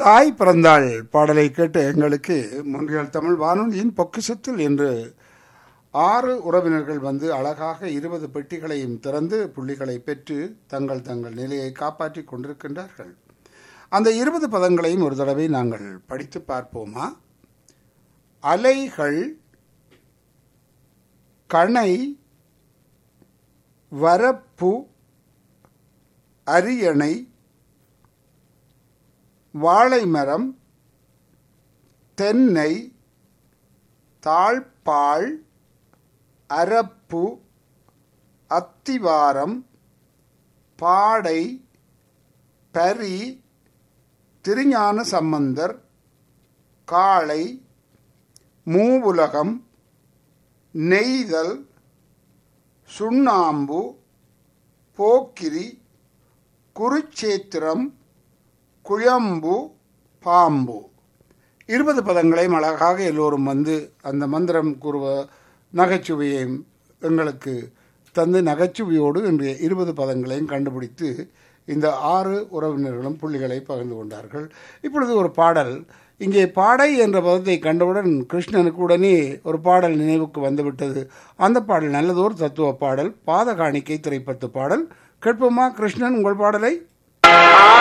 தாய் பிறந்தாள் பாடலை கேட்டு எங்களுக்கு முன்றியல் தமிழ் வானொலியின் பொக்கிஷத்தில் என்று ஆறு உறவினர்கள் வந்து அழகாக இருபது பெட்டிகளையும் திறந்து புள்ளிகளை பெற்று தங்கள் தங்கள் நிலையை காப்பாற்றிக் கொண்டிருக்கின்றார்கள் அந்த இருபது பதங்களையும் ஒரு தடவை நாங்கள் படித்து பார்ப்போமா அலைகள் கணை வரப்பு அரியணை வாழைமரம் தென்னை தாழ்பாள் அரப்பு அத்திவாரம் பாடை பரி திருஞான சம்பந்தர் காளை மூவுலகம் நெய்தல் சுண்ணாம்பு போக்கிரி குருச்சேத்திரம் குழம்பு பாம்பு இருபது பதங்களையும் அழகாக எல்லோரும் வந்து அந்த மந்திரம் கூறுவ நகைச்சுவையையும் எங்களுக்கு தந்து நகைச்சுவையோடு இன்றைய இருபது பதங்களையும் கண்டுபிடித்து இந்த ஆறு உறவினர்களும் புள்ளிகளை பகிர்ந்து கொண்டார்கள் இப்பொழுது ஒரு பாடல் இங்கே பாடை என்ற பதத்தை கண்டவுடன் கிருஷ்ணனுக்கு உடனே ஒரு பாடல் நினைவுக்கு வந்துவிட்டது அந்த பாடல் நல்லதோர் தத்துவ பாடல் பாத காணிக்கை திரைப்பத்து பாடல் கேட்போமா கிருஷ்ணன் உங்கள் பாடலை